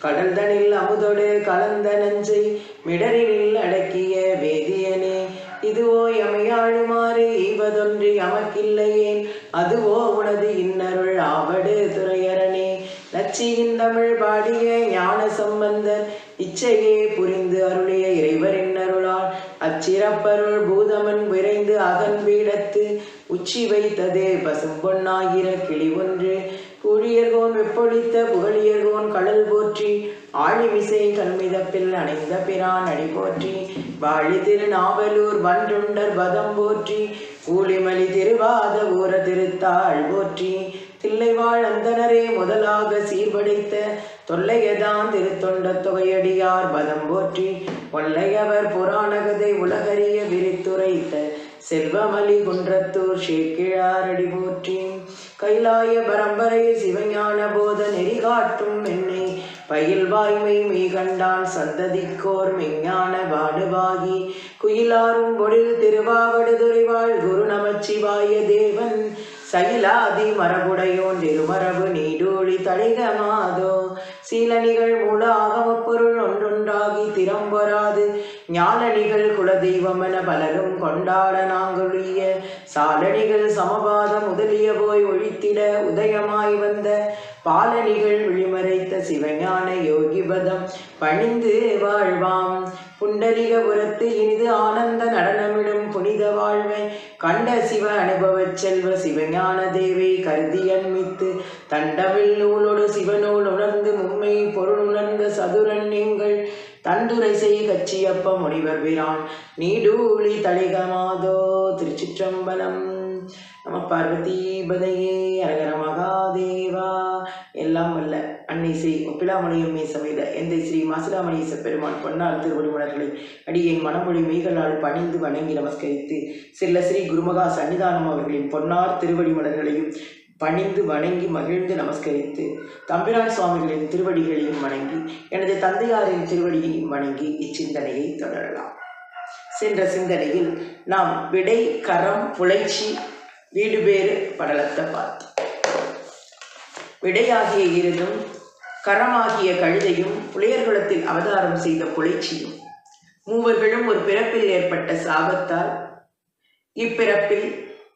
கடல்தனில் அமுதொடு கலந்த நஞ்சை மிடரினில் அடக்கிய வேதியனே இதுவோ எமையாழுமாறு ஈவதொன்றி அமக்கில்லையேன் அதுவோ உனது இன்னருள் ஆவடு துறையரணே நச்சியின் தமிழ் பாடிய ஞான சம்பந்தர் இச்சையே புரிந்து அருளிய இறைவரின் அருளால் அச்சிறப்பருள் பூதமன் விரைந்து அகன்பீடத்து உச்சி வைத்ததே பசும் பொன்னாகிற கிளி ஒன்று கூழியர்கோன் வெப்பொழித்த புகழியர்கோன் கடல் போற்றி ஆழிமிசை கல்மிதப்பில் அணைந்த பிரான் அடி போற்றி வாழி திருநாவலூர் வன்றுண்டர் வதம் போற்றி கூலிமலி திருவாத ஊர திருத்தாள் போற்றி தில்லைவாழ் அந்தனரே முதலாக சீர்படைத்த தொல்லையதான் திருத்தொண்ட தொகையடியார் பதம் போற்றி கொல்லையவர் புராணகதை உலகறிய விரித்துரைத்த செல்வமலி குன்றத்தூர் ஷேக்கிழாரடி போற்றி கைலாய பரம்பரை சிவஞான போத நெறி காட்டும் என்னை பயில் வாய்மை மெய் கண்டான் சந்ததிக்கோர் மெஞ்ஞான வாடுவாகி குயிலாரும் பொழில் திருவாவடுதுறை வாழ் குரு நமச்சிவாய தேவன் சகிலாதி மரபுடையோன் திருமரபு நீடூழி தழிக மாதோ சீலனிகள் மூல ஆகமப் பொருள் ஒன்றொன்றாகி திறம்பொறாது ஞானணிகள் குலதெய்வமென பலரும் கொண்டாட நாங்கொழிய சாலணிகள் சமபாத முதலிய போய் ஒழித்திட உதயமாய் வந்த பாலனிகள் விழிமறைத்த சிவஞான யோகிபதம் பணிந்து வாழ்வாம் புண்டரிகபுரத்து இனிது ஆனந்த நடனமிடும் புனித வாழ்வை கண்ட சிவ அனுபவச் செல்வ சிவஞான தேவை கருதி அன்மித்து தண்டமில் நூலோடு சிவநூல் உணர்ந்து மும்மை பொருள் உணர்ந்த சதுரன் நீங்கள் தந்துரை செய் கச்சியப்ப முனிவர் பிரான் நீடூழி தளிகமாதோ திருச்சிற்றம்பலம் நம பார்வதி பதையே அரகர மகாதேவா எல்லாம் வல்ல அன்னை ஸ்ரீ ஒப்பிலாமணியம்மை சமைத எந்தை ஸ்ரீ மாசிலாமணியச பெருமான் பொன்னார் திருவடிமலர்களை அடியேன் மனமொழி மெய்களால் பணிந்து வணங்கி நமஸ்கரித்து செல்ல ஸ்ரீ குருமகா சன்னிதானம் அவர்களின் பொன்னார் திருவடிமலர்களையும் பணிந்து வணங்கி மகிழ்ந்து நமஸ்கரித்து தம்பிரான் சுவாமிகளின் திருவடிகளையும் வணங்கி எனது தந்தையாரின் திருவடியையும் வணங்கி இச்சிந்தனையை தொடரலாம் சென்ற சிந்தனையில் நாம் விடை கரம் புலைச்சி வீடு பேறு படலத்தை பார்த்தோம் விடையாகிய இருதும் கரமாகிய கழுதையும் புலையர்குலத்தில் அவதாரம் செய்த புலைச்சியும் மூவர்களும் ஒரு பிறப்பில் ஏற்பட்ட சாபத்தால் இப்பிறப்பில்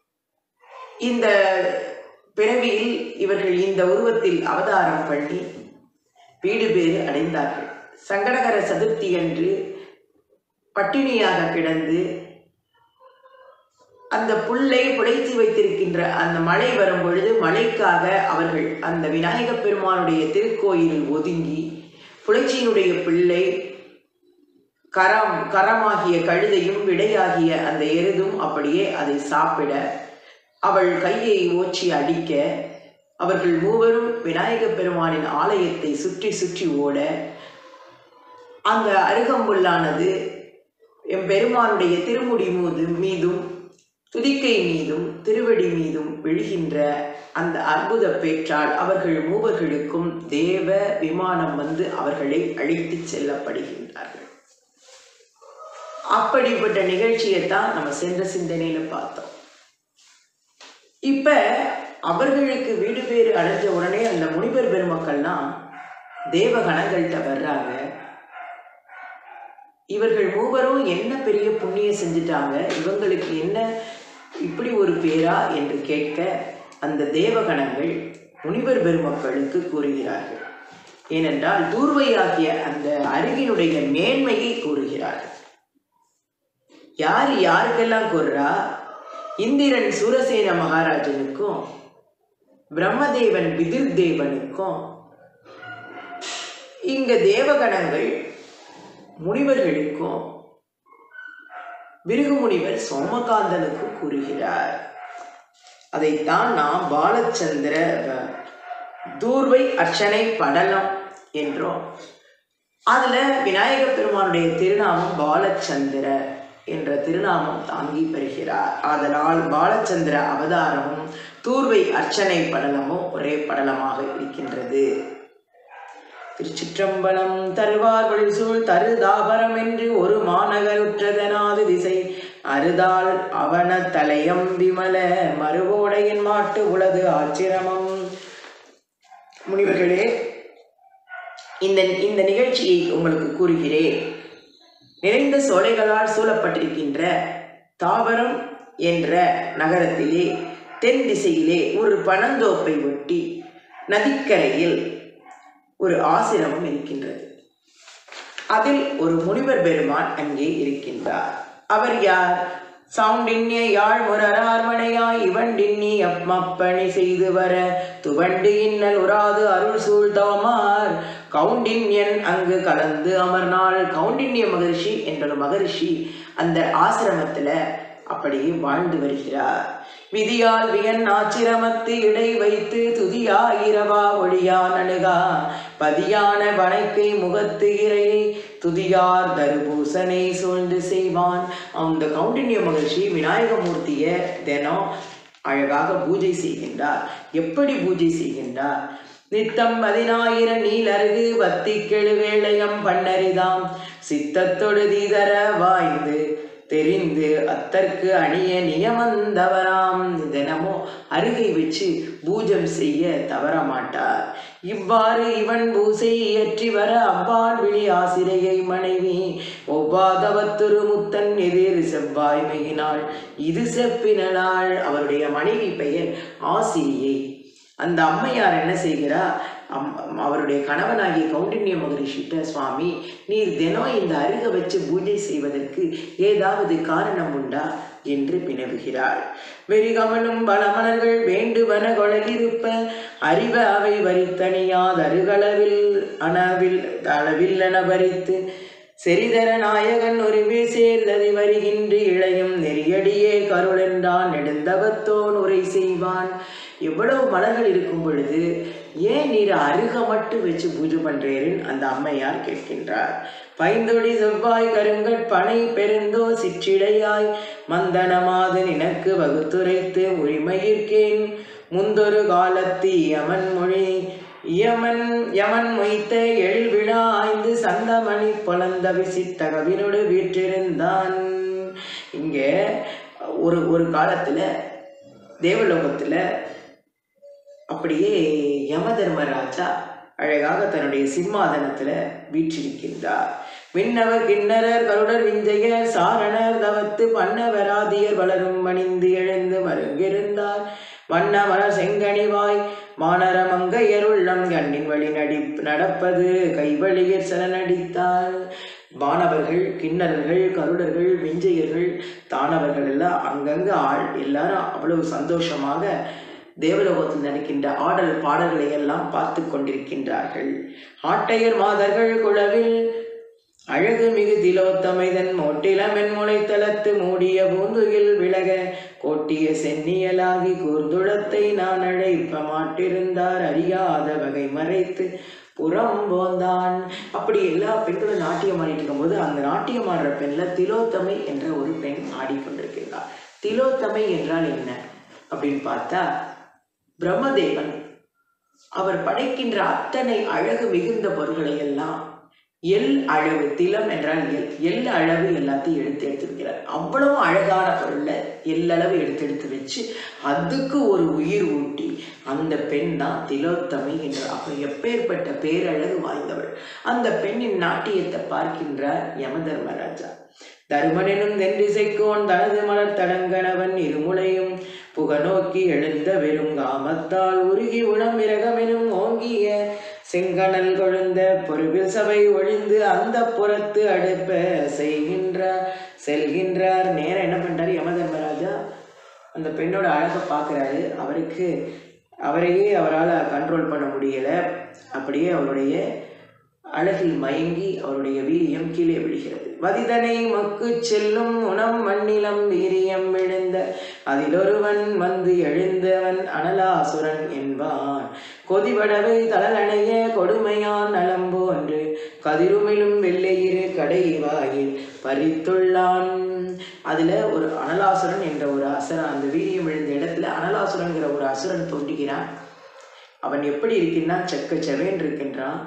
இந்த பிறவியில் இவர்கள் இந்த உருவத்தில் அவதாரம் பண்ணி வீடு பேறு அடைந்தார்கள் சங்கடகர சதுர்த்தி அன்று பட்டினியாக கிடந்து அந்த புல்லை புடைத்து வைத்திருக்கின்ற அந்த மழை வரும் பொழுது மழைக்காக அவர்கள் அந்த விநாயகப் பெருமானுடைய திருக்கோயிலில் ஒதுங்கி புலைச்சியினுடைய பிள்ளை கரம் கரமாகிய கழுதையும் விடையாகிய அந்த எருதும் அப்படியே அதை சாப்பிட அவள் கையை ஓச்சி அடிக்க அவர்கள் மூவரும் விநாயகப் பெருமானின் ஆலயத்தை சுற்றி சுற்றி ஓட அந்த அருகம்புல்லானது எம் பெருமானுடைய திருமுடி மீது மீதும் துதிக்கை மீதும் திருவடி மீதும் விழுகின்ற அந்த அற்புத பேற்றால் அவர்கள் மூவர்களுக்கும் தேவ விமானம் வந்து அவர்களை அழைத்துச் செல்லப்படுகின்றார்கள் அப்படிப்பட்ட நிகழ்ச்சியை தான் நம்ம சென்ற சிந்தனையில பார்த்தோம் இப்ப அவர்களுக்கு வீடு பேறு அடைஞ்ச உடனே அந்த முனிவர் பெருமக்கள்லாம் தேவகணங்கள்கிட்ட வர்றாங்க இவர்கள் மூவரும் என்ன பெரிய புண்ணியம் செஞ்சிட்டாங்க இவங்களுக்கு என்ன இப்படி ஒரு பேரா என்று கேட்க அந்த தேவகணங்கள் முனிவர் பெருமக்களுக்கு கூறுகிறார்கள் ஏனென்றால் தூர்வையாகிய அந்த அருகினுடைய மேன்மையை கூறுகிறார்கள் யார் யாருக்கெல்லாம் கூறுறா இந்திரன் சூரசேன மகாராஜனுக்கும் பிரம்மதேவன் விதிர் தேவனுக்கும் இங்க தேவகணங்கள் முனிவர்களுக்கும் பிருகு முனிவர் சோமகாந்தனுக்கும் கூறுகிறார் அதைத்தான் நாம் பாலச்சந்திர அஹ், தூர்வை அர்ச்சனை படலம் என்றோம் அதுல விநாயக பெருமானுடைய திருநாமம் பாலச்சந்திர என்ற திருநாமம் தாங்கி பெறுகிறார் அதனால் பாலச்சந்திர அவதாரமும் தூர்வை அர்ச்சனை படலமும் ஒரே படலமாக இருக்கின்றது திருச்சிற்றம்பலம் தருவார் சூழ் தரு தாபரம் என்று ஒரு மாநகருற்றதனாது திசை அருதாள் அவன தலையம் விமல மறுவோடையின் மாட்டு உளது ஆச்சிரமம் முனிவர்களே இந்த இந்த நிகழ்ச்சியை உங்களுக்கு கூறுகிறேன் நிறைந்த சோலைகளால் சூழப்பட்டிருக்கின்ற தாவரம் என்ற நகரத்திலே தென் திசையிலே ஒரு பனந்தோப்பை ஒட்டி நதிக்கரையில் ஒரு ஆசிரமம் இருக்கின்றது அதில் ஒரு முனிவர் பெருமான் அங்கே இருக்கின்றார் அவர் யார் சவுண்டின்ய யாழ் முரரார்மனையாய் இவண்டின்னி அம்மப்பணி செய்து வர துவண்டு இன்னல் உராது அருள் சூழ்தாமார் கவுண்டின்யன் அங்கு கலந்து அமர்நாள் கவுண்டின்ய மகரிஷி என்ற ஒரு மகரிஷி அந்த ஆசிரமத்துல அப்படியே வாழ்ந்து வருகிறார் விதியால் வியன் ஆச்சிரமத்து இடை வைத்து துதியா இரவா ஒளியா நணுகா பதியான வனைக்கை முகத்து இறை துதியார் தருபூசனை சூழ்ந்து செய்வான் அந்த கௌண்டின்ய மகிழ்ச்சி விநாயகமூர்த்திய தினம் அழகாக பூஜை செய்கின்றார் எப்படி பூஜை செய்கின்றார் நித்தம் பதினாயிர நீலருகு வத்தி கெழுவேளையம் பண்ணரிதாம் சித்தத்தொடு தீதர வாய்ந்து தெரிந்து அத்தற்கு அணிய நியமந்தவராம் தினமும் அருகை வச்சு பூஜம் செய்ய தவற மாட்டார் இவ்வாறு இவன் பூசை இயற்றி வர அவ்வாள் விழி ஆசிரியை மனைவி ஒவ்வாதவத்துரு முத்தன் எதிர் செவ்வாய் மெகினாள் இது செப்பினாள் அவருடைய மனைவி பெயர் ஆசிரியை அந்த அம்மையார் என்ன செய்கிறா அம் அவருடைய கணவனாகிய கௌண்டின்ய மகரிஷிட்ட சுவாமி நீர் தினம் இந்த அருக வச்சு பூஜை செய்வதற்கு ஏதாவது காரணம் உண்டா என்று வினவுகிறாள் வெறிகமலும் பலமலர்கள் வேண்டுவன கொழகிருப்ப அறிவ அவை வரித்தனியாத அருகளவில் அனவில் அளவில்லன வரித்து செறிதர நாயகன் ஒருவே சேர்ந்ததை வருகின்ற இளையும் நெறியடியே கருளென்றான் நெடுந்தவத்தோன் உரை செய்வான் எவ்வளவு மலர்கள் இருக்கும் பொழுது ஏன் நீர் அருக மட்டும் வச்சு பூஜை பண்றேருன்னு அந்த அம்மையார் கேட்கின்றார் பைந்தொடி செவ்வாய் கருங்கட் பனை பெருந்தோ சிற்றிடையாய் மந்தனமாது நினக்கு வகுத்துரைத்து மொழிமயிர்க்கேன் முந்தொரு காலத்தி யமன் மொழி யமன் யமன் மொய்த்த எழில் விழா ஆய்ந்து சந்தமணி பொலந்த விசித்த கவினோடு வீற்றிருந்தான் இங்கே ஒரு ஒரு காலத்துல தேவலோகத்துல அப்படியே யம தர்மராஜா அழகாக தன்னுடைய சிம்மாதனத்துல வீற்றிருக்கின்றார் விண்ணவர் கிண்ணரர் கருடர் விஞ்சையர் சாரணர் தவத்து பண்ணவராதியர் வளரும் மணிந்து எழுந்து மருங்கிருந்தார் வண்ண மலர் செங்கனிவாய் மானர மங்கையர் உள்ளம் கண்ணின் வழி நடி நடப்பது கைவழியர் சரணடித்தார் வானவர்கள் கிண்ணறர்கள் கருடர்கள் விஞ்சையர்கள் தானவர்கள் எல்லாம் அங்கங்க ஆள் எல்லாரும் அவ்வளவு சந்தோஷமாக தேவலோகத்தில் நடக்கின்ற ஆடல் பாடல்களை எல்லாம் பார்த்து கொண்டிருக்கின்றார்கள் ஆட்டையர் மாதர்கள் குழவில் அழகு மிகு திலோத்தமைதன் மோட்டிலமென் முளைத்தளத்து மூடிய பூந்துகில் விலக கோட்டிய சென்னியலாகி கூர்ந்துளத்தை நான் அழைப்ப மாட்டிருந்தார் அறியாத வகை மறைத்து புறம் போந்தான் அப்படி எல்லா பெண்களும் நாட்டியம் ஆடிட்டு இருக்கும்போது அந்த நாட்டியம் ஆடுற பெண்ல திலோத்தமை என்ற ஒரு பெண் ஆடிக்கொண்டிருக்கிறார் திலோத்தமை என்றால் என்ன அப்படின்னு பார்த்தா பிரம்மதேவன் அவர் படைக்கின்ற அத்தனை அழகு மிகுந்த பொருள்களை எல்லாம் எல் அளவு திலம் என்றால் எல் எல் அளவு எல்லாத்தையும் எடுத்து எடுத்திருக்கிறார் அவ்வளவு அழகான பொருளை எல்லளவு எடுத்து எடுத்து வச்சு அதுக்கு ஒரு உயிர் ஊட்டி அந்த பெண் தான் திலோத்தமை என்ற அவர் எப்பேற்பட்ட பேரழகு வாய்ந்தவள் அந்த பெண்ணின் நாட்டியத்தை பார்க்கின்றார் யம தர்மராஜா தருமனும் தென்றிசைக்கோன் தனது மலர் தடங்கணவன் இருமுலையும் புக நோக்கி எழுந்த வெறும் காமத்தால் உருகி உளம் இரகமெனும் ஓங்கிய செங்கணல் கொழுந்த பொறுவில் சபை ஒழிந்து அந்த புறத்து அடுப்ப செய்கின்றார் செல்கின்றார் நேரம் என்ன பண்றாரு யம தர்மராஜா அந்த பெண்ணோட அழகை பார்க்குறாரு அவருக்கு அவரையே அவரால் கண்ட்ரோல் பண்ண முடியலை அப்படியே அவருடைய அழகில் மயங்கி அவருடைய வீரியம் கீழே விழுகிறது வதிதனை மக்கு செல்லும் உணம் மண்ணிலம் வீரியம் விழுந்த அதிலொருவன் வந்து எழுந்தவன் அனலாசுரன் என்பான் கொதிவடவை தளலணைய கொடுமையான் நலம் போன்று கதிருமிலும் வெள்ளையிரு கடை வாயில் பறித்துள்ளான் அதுல ஒரு அனலாசுரன் என்ற ஒரு அசுரன் அந்த வீரியம் விழுந்த இடத்துல அனலாசுரன்கிற ஒரு அசுரன் தோன்றுகிறான் அவன் எப்படி இருக்கின்றான் செக்க செவேன் இருக்கின்றான்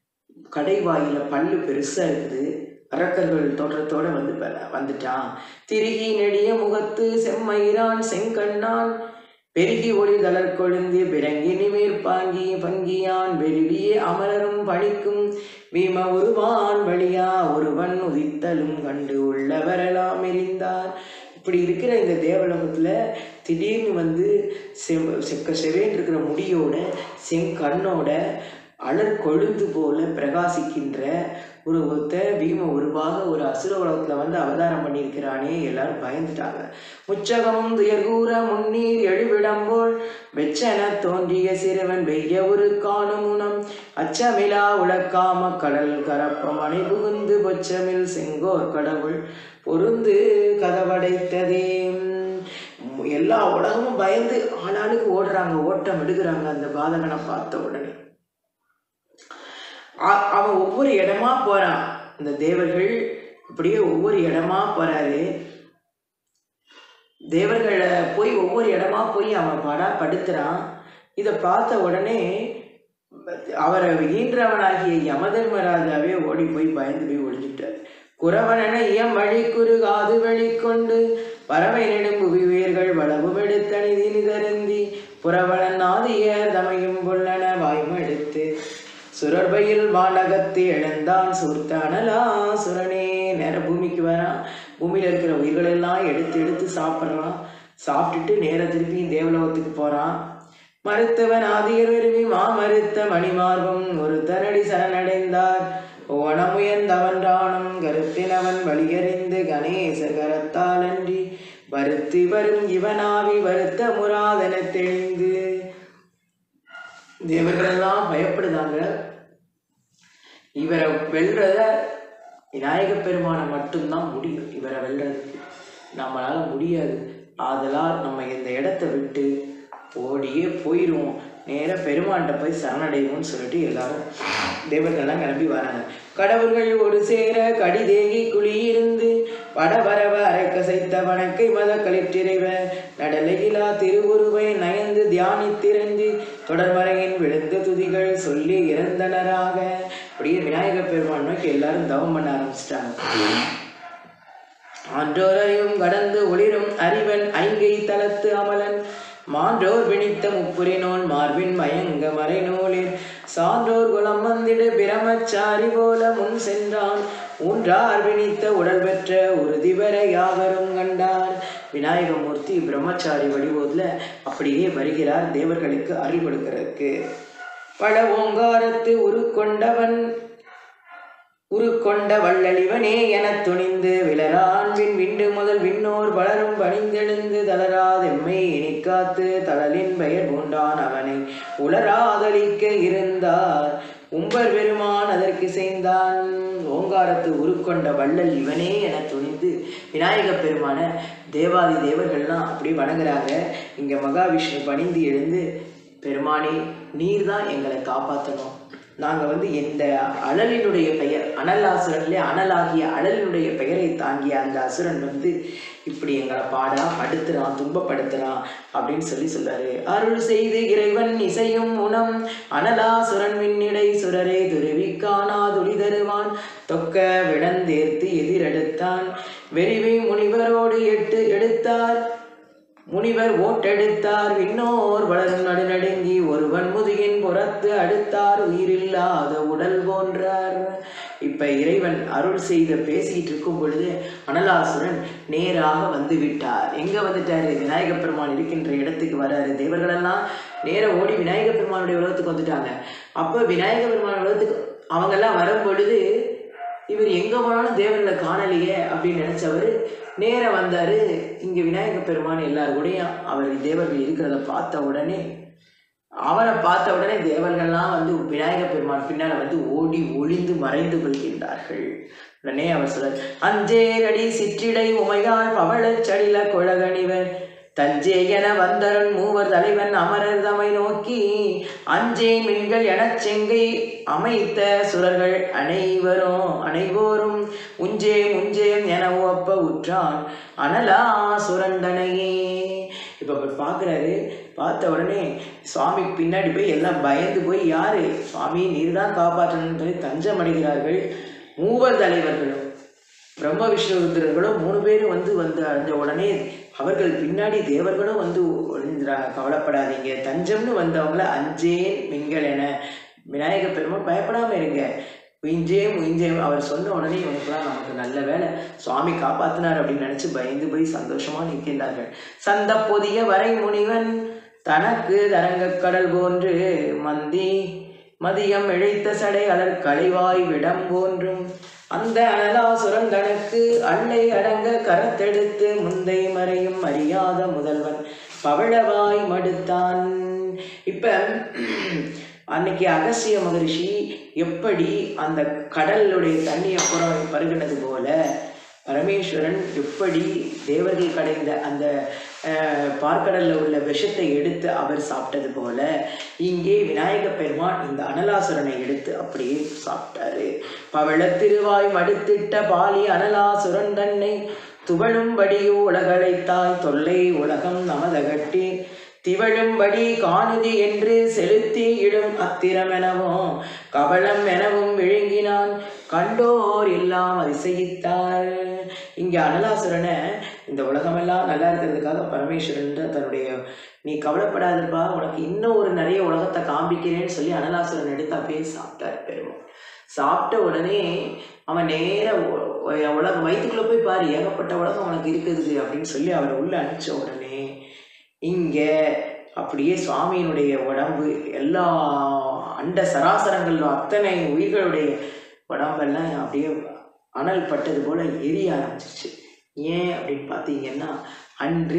கடைவாயில பல்லு பெருசா இருக்குது அரக்கர்கள் தோற்றத்தோட வந்து ப- வந்துட்டான் திருகி நெடிய முகத்து செம்மயிரான் செங்கண்ணான் பெருகி ஒளி தளர் கொழுந்து பிறங்கி நிமிர் பாங்கி பங்கியான் வெளியே அமரரும் பணிக்கும் வீம ஒருவான் வழியா ஒருவன் உதித்தலும் கண்டு உள்ளவரெல்லாம் எரிந்தார் இப்படி இருக்கிற இந்த தேவலோகத்தில் திடீர்னு வந்து செவ் செக்க செவேன்னு இருக்கிற முடியோட செங்கண்ணோட அலர் கொழுந்து போல பிரகாசிக்கின்ற ஒரு ஒருத்த பீம உருவாக ஒரு அசுர உலகத்தில் வந்து அவதாரம் பண்ணியிருக்கிறானே எல்லாரும் பயந்துட்டாங்க முச்சகமும் துயர்கூற முன்னீர் எழுவிடம்போல் வெச்சென தோன்றிய சிறுவன் வெய்ய ஒரு காணும் உணம் அச்சமிலா உலக்காம கடல் கரப்பம் அணை புகுந்து பொச்சமில் செங்கோர் கடவுள் பொருந்து கதவடைத்ததே உம், எல்லா உலகமும் பயந்து ஆளாளுக்கு ஓடுறாங்க ஓட்டம் எடுக்கிறாங்க அந்த பாதகனை பார்த்த உடனே அ- அவன் ஒவ்வொரு இடமா போறான் இந்த தேவர்கள் இப்படியே ஒவ்வொரு இடமா போறாரு தேவர்களை போய் ஒவ்வொரு இடமா போய் அவன் படா படுத்துறான் இதை பார்த்த உடனே அவரை ஈன்றவனாகிய யமதர்மராஜாவே ஓடி போய் பயந்து போய் ஒளிஞ்சிட்டார் குறவனென இயம் வழி குறுகாது வெளிக்கொண்டு பறவை நெடும்புவி உயிர்கள் வளவு எடுத்தணிதி நிதருந்தி புறவளன் ஆதியர் தமையும் புல்லன வாய்மெடுத்து சுரர்பையில் வானகத்து எழுந்தான் சூர்த்தானலா சுரனே நேர பூமிக்கு வரான் பூமியில் இருக்கிற உயிர்களெல்லாம் எடுத்து எடுத்து சாப்பிட்றான் சாப்பிட்டுட்டு நேர திருப்பி தேவலோகத்துக்கு போகிறான் மருத்துவன் ஆதியர் விரும்பி மாமருத்த மணிமார்பம் ஒரு தரடி சரணடைந்தார் ஓணமுயர்ந்தவன்றானும் கருத்தினவன் வழியறிந்து கணேசர் கரத்தாலன்றி வருத்தி வரும் இவனாவி வருத்த முராதன தெளிந்து தேவர்களெல்லாம் பயப்படுதாங்க இவரை வெல்றத விநாயக பெருமானை மட்டும்தான் முடியும் இவரை வெல்றதுக்கு நம்மளால முடியாது ஆதலால் நம்ம இந்த இடத்த விட்டு ஓடியே போயிடுவோம் நேராக பெருமான்கிட்ட போய் சரணடைவோம்னு சொல்லிட்டு எல்லாரும் தேவர்கள்லாம் கிளம்பி வராங்க கடவுள்கள் ஒரு சேர கடிதேகி குழியிருந்து வடவரவ அரைக்கசைத்த வணக்கை மத களிற்றிறைவ நடலையிலா திருவுருவை நயந்து தியானித்திரஞ்சி தொடர்மறையின் விழுந்த துதிகள் சொல்லி இறந்தனராக அப்படியே விநாயகர் பெருமான் நோக்கி எல்லாரும் தவம் பண்ண ஆரம்பிச்சிட்டாங்க ஆன்றோரையும் கடந்து ஒளிரும் அறிவன் ஐங்கை தலத்து அமலன் மான்றோர் விணித்த முப்புரினோன் மார்பின் மயங்க மறைநூலில் சான்றோர் குலம் வந்திடு பிரமச்சாரி போல முன் சென்றான் ஊன்றார் விணித்த உடல் பெற்ற உறுதி பெற யாவரும் கண்டார் விநாயகமூர்த்தி பிரம்மச்சாரி வடிவோதில் அப்படியே வருகிறார் தேவர்களுக்கு அருள் கொடுக்கிறதுக்கு பல ஓங்காரத்து உருக்கொண்டவன் உருக்கொண்ட வள்ளலிவனே எனத் துணிந்து விளரான்பின் விண்டு முதல் விண்ணோர் வளரும் பணிந்தெழுந்து தளராதெம்மை இனிக்காத்து தளலின் பெயர் பூண்டான் அவனை உளராதளிக்க இருந்தார் உம்பர் பெருமான் அதற்கு செய்தான் ஓங்காரத்து உருக்கொண்ட வள்ளல் இவனே என துணிந்து விநாயக பெருமான தேவாதி தேவர்கள்லாம் அப்படி வணங்குறாங்க இங்க மகாவிஷ்ணு பணிந்து எழுந்து பெருமானே நீர் தான் எங்களை காப்பாற்றணும் நாங்கள் வந்து இந்த அழலினுடைய பெயர் அனலாசுரன்லே அனலாகிய அழலினுடைய பெயரை தாங்கிய அந்த அசுரன் வந்து இப்படி எங்களை பாடா படுத்துறான் துன்பப்படுத்துறான் அப்படின்னு சொல்லி சொல்றாரு அருள் செய்து இறைவன் இசையும் உணம் அனலாசுரன் விண்ணிடை சுரரே துருவி காணா துளி தருவான் தொக்க விடந்தேர்த்து எதிரெடுத்தான் வெறிவி முனிவரோடு எட்டு எடுத்தார் முனிவர் ஓட்டெடுத்தார் விண்ணோர் வளரும் நடுநடுங்கி ஒருவன் முதுகின் புறத்து அடுத்தார் உயிரில்லாத உடல் போன்றார் இப்ப இறைவன் அருள் செய்த பேசிக்கிட்டு இருக்கும் பொழுது அனலாசுரன் நேராக வந்து விட்டார் எங்க வந்துட்டாரு விநாயகப் பெருமான் இருக்கின்ற இடத்துக்கு வராரு தேவர்களெல்லாம் நேர ஓடி விநாயகப் பெருமானுடைய உலகத்துக்கு வந்துட்டாங்க அப்ப விநாயக பெருமான் உலகத்துக்கு அவங்கெல்லாம் வரும் பொழுது இவர் எங்க போனாலும் தேவர்களை காணலையே அப்படின்னு நினைச்சவர் நேர வந்தாரு இங்க விநாயக பெருமான் எல்லார் கூடயும் அவர் தேவர்கள் இருக்கிறத பார்த்த உடனே அவனை பார்த்த உடனே தேவர்கள்லாம் வந்து விநாயக பெருமான் பின்னால வந்து ஓடி ஒளிந்து மறைந்து கொள்கின்றார்கள் உடனே அவர் சொல்றார் அஞ்சேரடி சிற்றிடை உமையாள் பவளச் சடில கொழகணிவர் தஞ்சே என வந்தரன் மூவர் தலைவன் அமரர் தமை நோக்கி அஞ்சேன் மின்கள் எனச் செங்கை அமைத்த சுரர்கள் அனைவரும் அனைவோரும் உஞ்சே முஞ்சேம் என ஒப்ப உற்றான் அனலா சுரண்டனையே இப்போ அவர் பார்க்குறாரு பார்த்த உடனே சுவாமிக்கு பின்னாடி போய் எல்லாம் பயந்து போய் யாரு சுவாமி நீர் தான் காப்பாற்றணும்னு சொல்லி தஞ்சம் அடைகிறார்கள் மூவர் தலைவர்களும் பிரம்ம விஷ்ணு ருத்ரர்களும் மூணு பேரும் வந்து வந்து அடைஞ்ச உடனே அவர்கள் பின்னாடி தேவர்களும் வந்து ஒளிந்துறாங்க கவலைப்படாதீங்க தஞ்சம்னு வந்தவங்கள அஞ்சேன் மின்கள் என விநாயக பெருமான் பயப்படாம இருங்க உயிஞ்சேம் உயிஞ்சேம் அவர் சொன்ன உடனே இவனுக்குலாம் நமக்கு நல்ல வேலை சுவாமி காப்பாத்தினார் அப்படின்னு நினைச்சு பயந்து போய் சந்தோஷமா நிற்கின்றார்கள் சந்த பொதிய வரை முனிவன் தனக்கு தரங்கக் கடல் போன்று மந்தி மதியம் இழைத்த சடை அலர் கலைவாய் விடம் போன்றும் அந்த அனலாசுரன் தனக்கு அள்ளை அடங்க கரத்தெடுத்து முந்தை மறையும் அறியாத முதல்வன் பவழவாய் மடுத்தான் இப்ப அன்னைக்கு அகசிய மகரிஷி எப்படி அந்த கடலுடைய தண்ணியை புற பருகினது போல பரமேஸ்வரன் எப்படி தேவர்கள் கடைந்த அந்த அஹ், பார்க்கடல்ல உள்ள விஷத்தை எடுத்து அவர் சாப்பிட்டது போல இங்கே விநாயக பெருமான் இந்த அனலாசுரனை எடுத்து அப்படியே சாப்பிட்டாரு பவளத்திருவாய் மடுத்திட்ட பாலி அனலாசுரன் தன்னை துவழும்படியோ உலகழைத்தாய் தொல்லை உலகம் நமதகட்டி திவழும்படி காணுதி என்று செலுத்தி இடும் அத்திரமெனவும் கபலம் எனவும் விழுங்கினான் கண்டோர் எல்லாம் அதிசயித்தார் இங்கே அனலாசுரனை இந்த உலகமெல்லாம் நல்லா இருக்கிறதுக்காக பரமேஸ்வரன் தன்னுடைய நீ கவலைப்படாதப்பா உனக்கு இன்னும் ஒரு நிறைய உலகத்தை காண்பிக்கிறேன்னு சொல்லி அனலாசுரன் எடுத்து அப்படியே சாப்பிட்டார் பெருமாள் சாப்பிட்ட உடனே அவன் நேர உலகம் வயிற்றுக்குள்ள போய் பாரு ஏகப்பட்ட உலகம் உனக்கு இருக்குது அப்படின்னு சொல்லி அவரை உள்ள அனுப்பிச்ச உடனே இங்கே அப்படியே சுவாமியினுடைய உடம்பு எல்லா அண்ட சராசரங்களிலும் அத்தனை உயிர்களுடைய உடம்பெல்லாம் அப்படியே அனல் பட்டது போல எரிய ஆரம்பிச்சிருச்சு ஏன் அப்படின்னு பார்த்தீங்கன்னா அன்று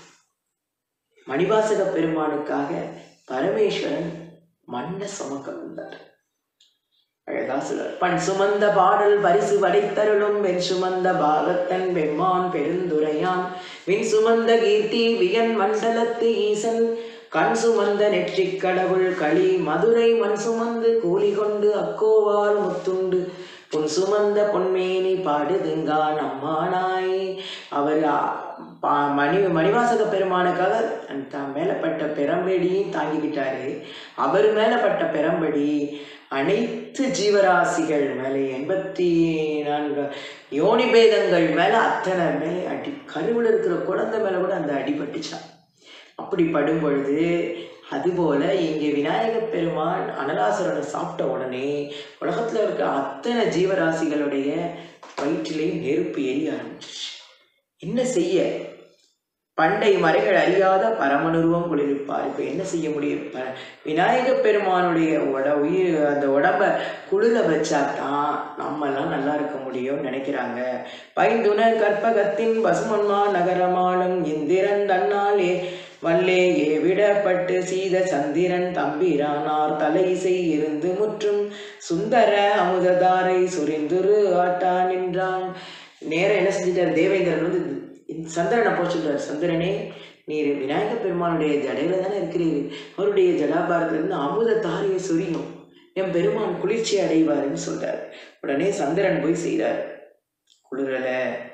மணிவாசக பெருமானுக்காக பரமேஸ்வரன் மண்ணை சுமக்க வந்தார் அழகா சொல்றார் பண் சுமந்த பாடல் பரிசு வடைத்தருளும் வெண் சுமந்த பாகத்தன் வெம்மான் பெருந்துரையான் விண் சுமந்த கீர்த்தி வியன் மண்டலத்து ஈசன் கண் சுமந்த நெற்றிக் கடவுள் களி மதுரை மண் சுமந்து கூலி கொண்டு அக்கோவால் முத்துண்டு பொன் சுமந்த பொன்மேனி பாடுதுங்கா நம்மானாய் அவர் ஆ, பா- மணி மணிவாசக பெருமானுக்காக தான் மேலப்பட்ட பெரம்படியும் தாங்கிக்கிட்டாரு அவர் மேலப்பட்ட பெரம்படி அனைத்து ஜீவராசிகள் மேலே எண்பத்தி நான்கு யோனி பேதங்கள் மேலே அத்தனை மேலே அடி கருவில் இருக்கிற குழந்தை மேலே கூட அந்த அடிபட்டுச்சான் அப்படி படும் பொழுது அதுபோல இங்கே விநாயக பெருமான் அனலாசுரனை சாப்பிட்ட உடனே உலகத்தில் இருக்க அத்தனை ஜீவராசிகளுடைய வயிற்றிலையும் நெருப்பு எரிய ஆரம்பிச்சிச்சு என்ன செய்ய பண்டை மறைகள் அறியாத பரமனுருவம் குளிர்ப்பார் இப்போ என்ன செய்ய முடியும் ப விநாயக பெருமானுடைய உட உயிர் அந்த உடம்ப குளிர வச்சா தான் நம்மெல்லாம் நல்லா இருக்க முடியும்னு நினைக்கிறாங்க பைந்துணர் கற்பகத்தின் பசுமன்மா நகரமாளும் இந்திரன் தன்னாலே வல்லே ஏவிடப்பட்டு சீத சந்திரன் தம்பிரானார் தலைசை இருந்து முற்றும் சுந்தர அமுததாரை சுரிந்துரு ஆட்டா நின்றான் நேரம் என்ன செஞ்சிட்டார் தேவேந்திரன் வந்து இந்த சந்திரனை போய் சொல்றார் சந்திரனே நீர் விநாயக பெருமானுடைய ஜடையில தானே இருக்கிறீர் அவருடைய ஜடாபாரத்திலிருந்து அமுத தாரையை சொரியும் என் பெருமான் குளிர்ச்சி அடைவாருன்னு சொல்றார் உடனே சந்திரன் போய் செய்கிறார் குளிரல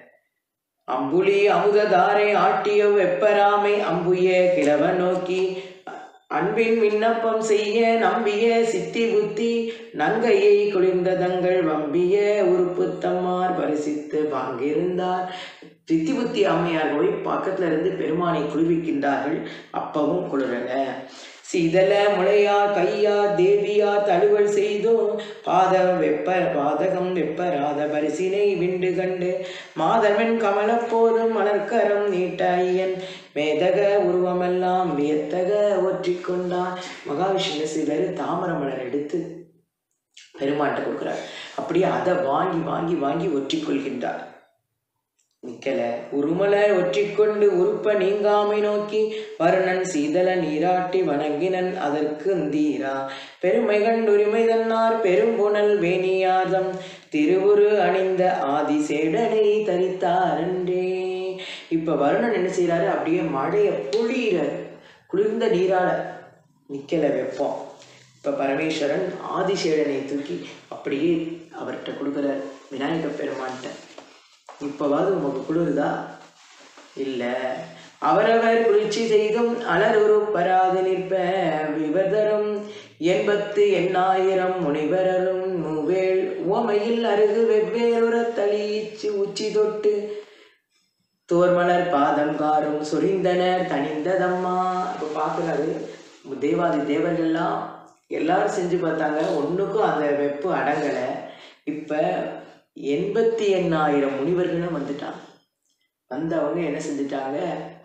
அம்புலி அமுததாரை ஆட்டிய வெப்பராமை அம்புய கிழவ நோக்கி அன்பின் விண்ணப்பம் செய்ய நம்பிய சித்தி புத்தி நங்கையை குளிர்ந்ததங்கள் வம்பிய உறுப்பு தம்மார் பரிசித்து வாங்கியிருந்தார் சித்தி புத்தி அம்மையார் போய் பக்கத்துல இருந்து பெருமானை குளிர்விக்கின்றார்கள் அப்பவும் குளிரல சீதல முளையார் கையார் தேவியார் தழுவல் செய்தோம் பாதம் வெப்ப பாதகம் வெப்பராத பரிசினை விண்டு கண்டு மாதவன் கமலப்போதும் மலர்க்கரம் நீட்ட ஐயன் மேதக உருவமெல்லாம் வியத்தக ஒற்றிக்கொண்டான் மகாவிஷ்ணு சிலர் தாமர மலர் எடுத்து பெருமாட்ட கொடுக்குறார் அப்படியே அதை வாங்கி வாங்கி வாங்கி ஒற்றிக்கொள்கின்றார் நிக்கல உருமல ஒற்றிக்கொண்டு உருப்ப நீங்காமை நோக்கி வருணன் சீதல நீராட்டி வணங்கினன் அதற்கு தீரா பெருமை கண்டுரிமை தன்னார் பெரும்புணல் வேணியாதம் திருவுரு அணிந்த ஆதிசேடனை தரித்தாரன்றே இப்ப வருணன் என்ன செய்யறாரு அப்படியே மழைய பொழியிறார் குளிர்ந்த நீராட நிக்கல வெப்பம் இப்ப பரமேஸ்வரன் ஆதிசேடனை தூக்கி அப்படியே அவர்கிட்ட கொடுக்குறார் விநாயக பெருமான்கிட்ட இப்போவாது உமக்கு குளிருதா இல்லை அவரவர் குளிர்ச்சி செய்தும் அலருரு பராது நிற்ப விவதரும் எண்பத்து எண்ணாயிரம் முனிவரரும் மூவேள் உவமையில் அருகு வெவ்வேறுற தளிச்சு உச்சி தொட்டு தோர்மலர் பாதம் காரும் சொரிந்தனர் தனிந்ததம்மா இப்போ பார்க்குறாரு தேவாதி தேவர்கள்லாம் எல்லாரும் செஞ்சு பார்த்தாங்க ஒன்றுக்கும் அந்த வெப்பு அடங்கலை இப்போ எண்பத்தி எண்ணாயிரம் முனிவர்களும் வந்துட்டாங்க வந்தவங்க என்ன செஞ்சுட்டாங்க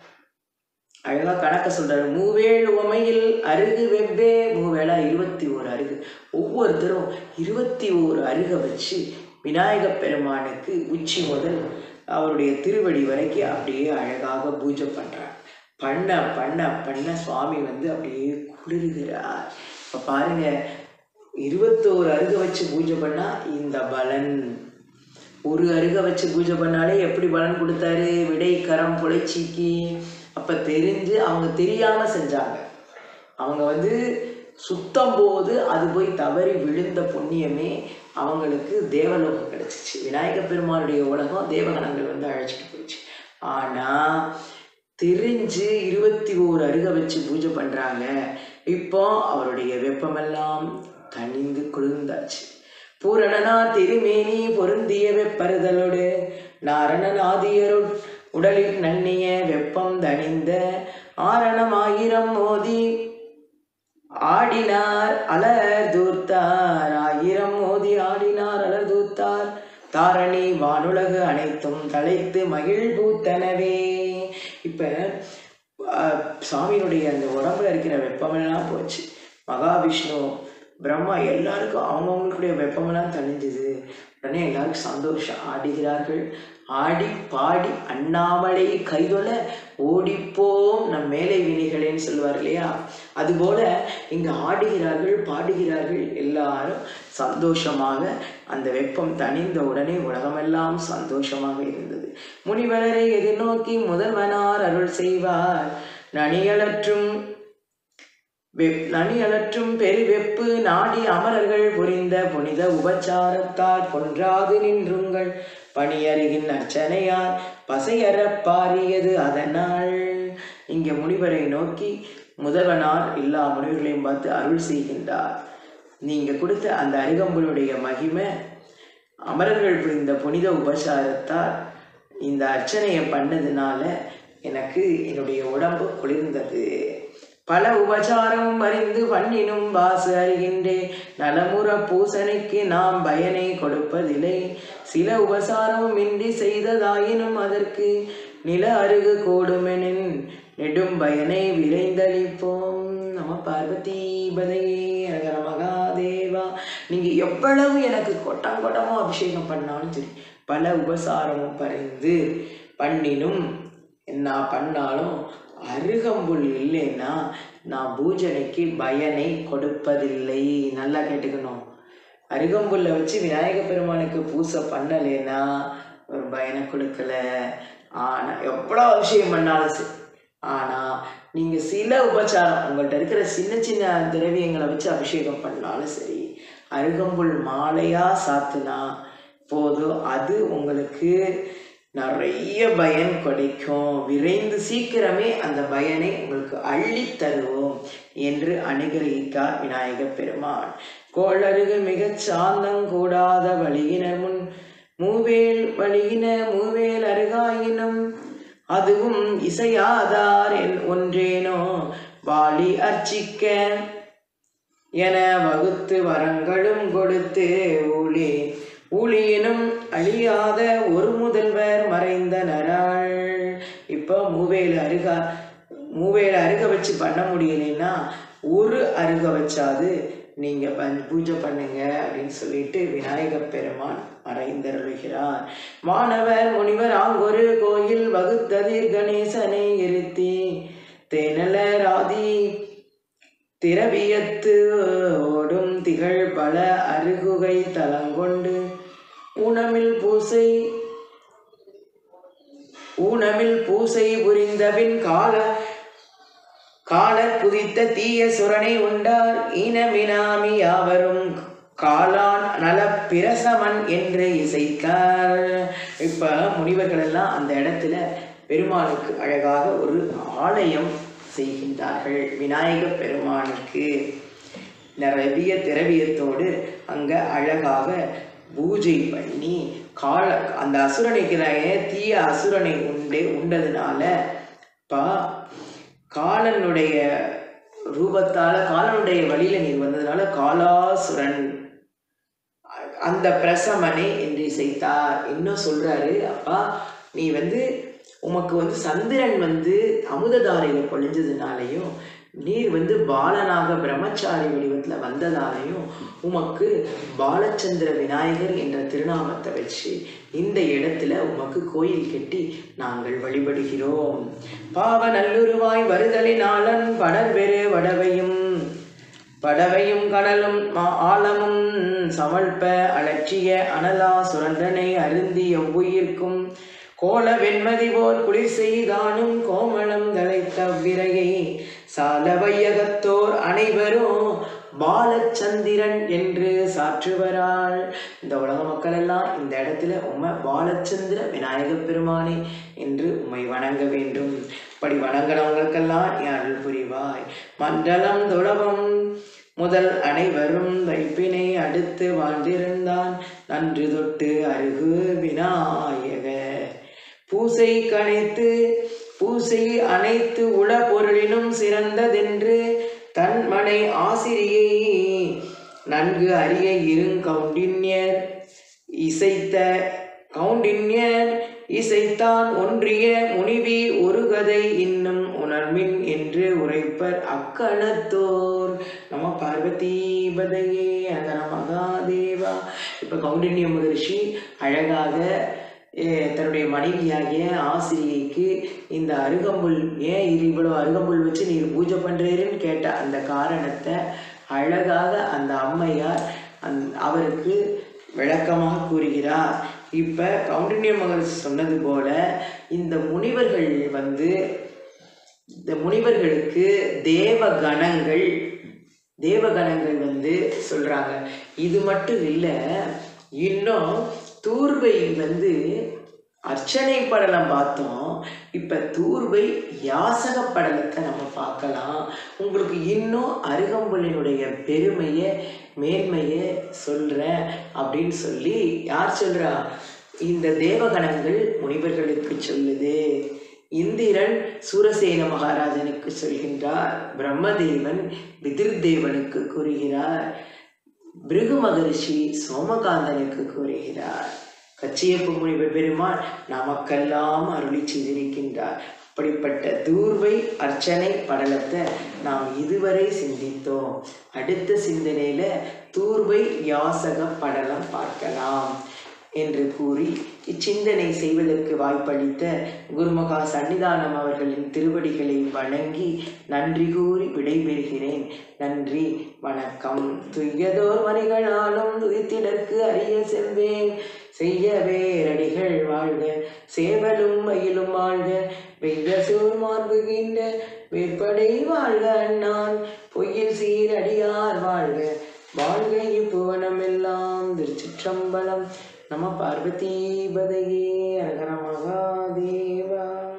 அழகா கணக்க சொல்றாரு மூவேழு உமையில் அருகு வெவ்வே மூவேளா இருபத்தி ஓரு அருகு ஒவ்வொருத்தரும் இருபத்தி ஓரு அருகை வச்சு விநாயக பெருமானுக்கு உச்சி முதல் அவருடைய திருவடி வரைக்கும் அப்படியே அழகாக பூஜை பண்றார் பண்ண பண்ண பண்ண சுவாமி வந்து அப்படியே குளிர்கிறார் இப்போ பாருங்க இருபத்தோரு அருகை வச்சு பூஜை பண்ணா இந்த பலன் ஒரு அருகை வச்சு பூஜை பண்ணாலே எப்படி பலன் கொடுத்தாரு விடை கரம் புழைச்சிக்கு அப்ப தெரிஞ்சு அவங்க தெரியாம செஞ்சாங்க அவங்க வந்து சுத்தம் போது அது போய் தவறி விழுந்த புண்ணியமே அவங்களுக்கு தேவலோகம் கிடைச்சிச்சு விநாயக பெருமானுடைய உலகம் தேவகணங்கள் வந்து அழைச்சிட்டு போயிடுச்சு ஆனா தெரிஞ்சு இருபத்தி ஓரு அருகை வச்சு பூஜை பண்றாங்க இப்போ அவருடைய வெப்பமெல்லாம் தணிந்து குளிர்ந்தாச்சு பூரணனா திருமேனி பொருந்திய வெப்பறுதலோடு நாரணன் ஆதியருள் உடலில் நன்னிய வெப்பம் தணிந்த ஆரணம் ஆயிரம் மோதி ஆடினார் அலர் தூர்த்தார் ஆயிரம் மோதி ஆடினார் அலர் தூர்த்தார் தாரணி வானுலகு அனைத்தும் தலைத்து மகிழ் பூத்தனவே இப்ப அஹ், சாமியினுடைய அந்த உடம்புல இருக்கிற வெப்பமெல்லாம் போச்சு மகாவிஷ்ணு பிரம்மா எல்லாருக்கும் அவங்கவுங்களுடைய வெப்பமெல்லாம் தணிஞ்சுது உடனே எல்லாருக்கும் சந்தோஷம் ஆடுகிறார்கள் ஆடி பாடி அண்ணாமலை கைதொல ஓடிப்போம் நம் மேலை வினைகளேன்னு சொல்லுவார் இல்லையா அதுபோல இங்க ஆடுகிறார்கள் பாடுகிறார்கள் எல்லாரும் சந்தோஷமாக அந்த வெப்பம் தணிந்த உடனே உலகமெல்லாம் சந்தோஷமாக இருந்தது முனிவரை எதிர்நோக்கி முதல்வனார் அருள் செய்வார் நனியலற்றும் வெப் நனியலற்றும் பெருவெப்பு நாடி அமரர்கள் புரிந்த புனித உபச்சாரத்தால் பொன்றாது நின்றுங்கள் பணியருகின் அர்ச்சனையார் பசையறப் பாரியது அதனால் இங்க முனிவரை நோக்கி முதல்வனார் எல்லா முனிவர்களையும் பார்த்து அருள் செய்கின்றார் நீங்க கொடுத்த அந்த அருகம்புலுடைய மகிமை அமரர்கள் புரிந்த புனித உபசாரத்தால் இந்த அர்ச்சனையை பண்ணதுனால எனக்கு என்னுடைய உடம்பு குளிர்ந்தது பல உபசாரம் அறிந்து பண்ணினும் வாசு அறிகின்றே நலமுற பூசனைக்கு நாம் பயனை கொடுப்பதில்லை சில உபசாரமும் இன்றி செய்ததாயினும் அதற்கு நில அருகு கூடுமெனின் நெடும் பயனை விரைந்தளிப்போம் நம பார்வதி பதையே அகர மகாதேவா நீங்க எவ்வளவு எனக்கு கொட்டம் கொட்டமோ அபிஷேகம் பண்ணாலும் சரி பல உபசாரமும் பறிந்து பண்ணினும் நான் பண்ணாலும் அருகம்புல் இல்லைன்னா நான் பூஜனைக்கு பயனை கொடுப்பதில்லை நல்லா கேட்டுக்கணும் அருகம்புல்லை வச்சு விநாயக பெருமானுக்கு பூசை பண்ணலைன்னா ஒரு பயனை கொடுக்கல ஆனா எவ்வளோ அபிஷேகம் பண்ணாலும் சரி ஆனா நீங்க சில உபச்சாரம் உங்கள்ட்ட இருக்கிற சின்ன சின்ன திரவியங்களை வச்சு அபிஷேகம் பண்ணாலும் சரி அருகம்புல் மாலையா சாத்துனா போதும் அது உங்களுக்கு நிறைய பயன் கிடைக்கும் விரைந்து சீக்கிரமே அந்த பயனை உங்களுக்கு அள்ளி தருவோம் என்று அனுகிரகித்தார் விநாயகப் பெருமான் கோளருகு மிகச் சாந்தங் கூடாத வழியினர் முன் மூவேல் வழியின மூவேல் அருகாயினும் அதுவும் இசையாதார் என் ஒன்றேனோ வாளி அர்ச்சிக்க என வகுத்து வரங்களும் கொடுத்து ஊழி ஊழியினும் அழியாத ஒரு முதல்வர் மறைந்த நராள் இப்போ மூவேல அருகா மூவேல அருக வச்சு பண்ண முடியலைன்னா ஒரு அருக வச்சாது நீங்க பண் பூஜை பண்ணுங்க அப்படின்னு சொல்லிட்டு விநாயகப் பெருமான் மறைந்தருளுகிறார் மாணவர் முனிவர் ஆங்கொரு கோயில் வகுத்ததிர் கணேசனை இருத்தி தேனலராதி திரவியத்து ஓடும் திகழ் பல அருகுகை தலங்கொண்டு ஊனமில் பூசை ஊனமில் பூசை புரிந்தபின் கால காலர் குதித்த தீய சுரனை உண்டார் ஈனமினாமி யாவரும் காலான் நல பிரசமன் என்று இசைத்தார் இப்ப முனிவர்கள் எல்லாம் அந்த இடத்துல பெருமானுக்கு அழகாக ஒரு ஆலயம் செய்கின்றார்கள் விநாயக பெருமானுக்கு நிறைய திரவியத்தோடு அங்க அழகாக பூஜை பண்ணி கால அந்த அசுரனைக்கிறாய தீய அசுரனை உண்டு உண்டதுனால பா காலனுடைய ரூபத்தால காலனுடைய வழியில நீர் வந்ததுனால காலாசுரன் அந்த பிரசமனை என்று இசைத்தார் இன்னும் சொல்றாரு அப்பா நீ வந்து உமக்கு வந்து சந்திரன் வந்து அமுததாரையில பொழிஞ்சதுனாலையும் நீர் வந்து பாலனாக பிரம்மச்சாரி வடிவத்துல வந்ததாலையும் உமக்கு பாலச்சந்திர விநாயகர் என்ற திருநாமத்தை வச்சு இந்த இடத்துல உமக்கு கோயில் கட்டி நாங்கள் வழிபடுகிறோம் பாவ நல்லுருவாய் வருதலினாளன் படர்பெரு வடவையும் படவையும் கடலும் மா- ஆழமும் சமழ்ப்ப அலட்சிய அனலா சுரண்டனை அருந்தி எவ்வுயிர்க்கும் கோல வெண்மதி போல் குளிர் செய்தானும் கோமளம் தழைத்த விரையை சால வையகத்தோர் அனைவரும் பாலச்சந்திரன் என்று சாற்றுவராள் இந்த உலக மக்கள் எல்லாம் இந்த இடத்துல உம்மை பாலச்சந்திர விநாயகப் பெருமானே என்று உம்மை வணங்க வேண்டும் அப்படி வணங்கினவங்களுக்கெல்லாம் நீ அருள் புரிவாய் மண்டலம் துளவம் முதல் அனைவரும் வைப்பினை அடுத்து வாழ்ந்திருந்தான் நன்று தொட்டு அருகு விநாயக பூசை கணைத்து பூசை அனைத்து உள பொருளினும் சிறந்ததென்று தன் மனை ஆசிரியை நன்கு அறிய இருங்கவுண்டின்யர் இசைத்த கவுண்டின்யர் இசைத்தான் ஒன்றிய முனிவி ஒரு கதை இன்னும் உணர்மின் என்று உரைப்பர் அக்கணத்தோர் நம பார்வதி பதையே அகர மகாதேவா இப்போ கவுண்டின்ய மகரிஷி அழகாக eh, தன்னுடைய மனைவியாகிய ஆசிரியைக்கு இந்த அருகம்புல் ஏன் இது இவ்வளோ அருகம்புல் வச்சு நீர் பூஜை பண்ணுறீருன்னு கேட்ட அந்த காரணத்தை அழகாக அந்த அம்மையார் அந் அவருக்கு விளக்கமாக கூறுகிறார் இப்போ கவுண்டின்ய மகரிஷி சொன்னது போல இந்த முனிவர்கள் வந்து இந்த முனிவர்களுக்கு தேவ கணங்கள் தேவகணங்கள் வந்து சொல்றாங்க இது மட்டும் இல்லை இன்னும் தூர்வை வந்து அர்ச்சனை படலம் பார்த்தோம் இப்போ தூர்வை யாசக படலத்தை நம்ம பார்க்கலாம் உங்களுக்கு இன்னும் அருகம்புல்லினுடைய பெருமையை மேன்மையை சொல்கிறேன் அப்படின்னு சொல்லி யார் சொல்கிறா இந்த தேவகணங்கள் முனிவர்களுக்கு சொல்லுது இந்திரன் சூரசேன மகாராஜனுக்கு சொல்கின்றார் பிரம்மதேவன் விதிர்தேவனுக்கு கூறுகிறார் பிருகு மகரிஷி சோமகாந்தனுக்கு கூறுகிறார் கச்சியப்ப முனிவர் பெருமான் நமக்கெல்லாம் அருளி செய்திருக்கின்றார் அப்படிப்பட்ட தூர்வை அர்ச்சனை படலத்தை நாம் இதுவரை சிந்தித்தோம் அடுத்த சிந்தனையில தூர்வை யாசக படலம் பார்க்கலாம் என்று கூறி இச்சிந்தனை செய்வதற்கு வாய்ப்பளித்த குருமகா சன்னிதானம் அவர்களின் திருவடிகளை வணங்கி நன்றி கூறி விடைபெறுகிறேன் நன்றி வணக்கம் துய்யதோர் மணிகளாலும் துதித்திடற்கு அரிய செல்வேன் செய்ய வேரடிகள் வாழ்க சேவலும் மயிலும் வாழ்க வெய்த சூர் மார்புகின்ற வேற்படை வாழ்க அண்ணான் பொய்யில் சீரடியார் வாழ்க வாழ்க இப்புவனமெல்லாம் திருச்சிற்றம்பலம் நம பார்வதி பதையே அரகர மகாதேவா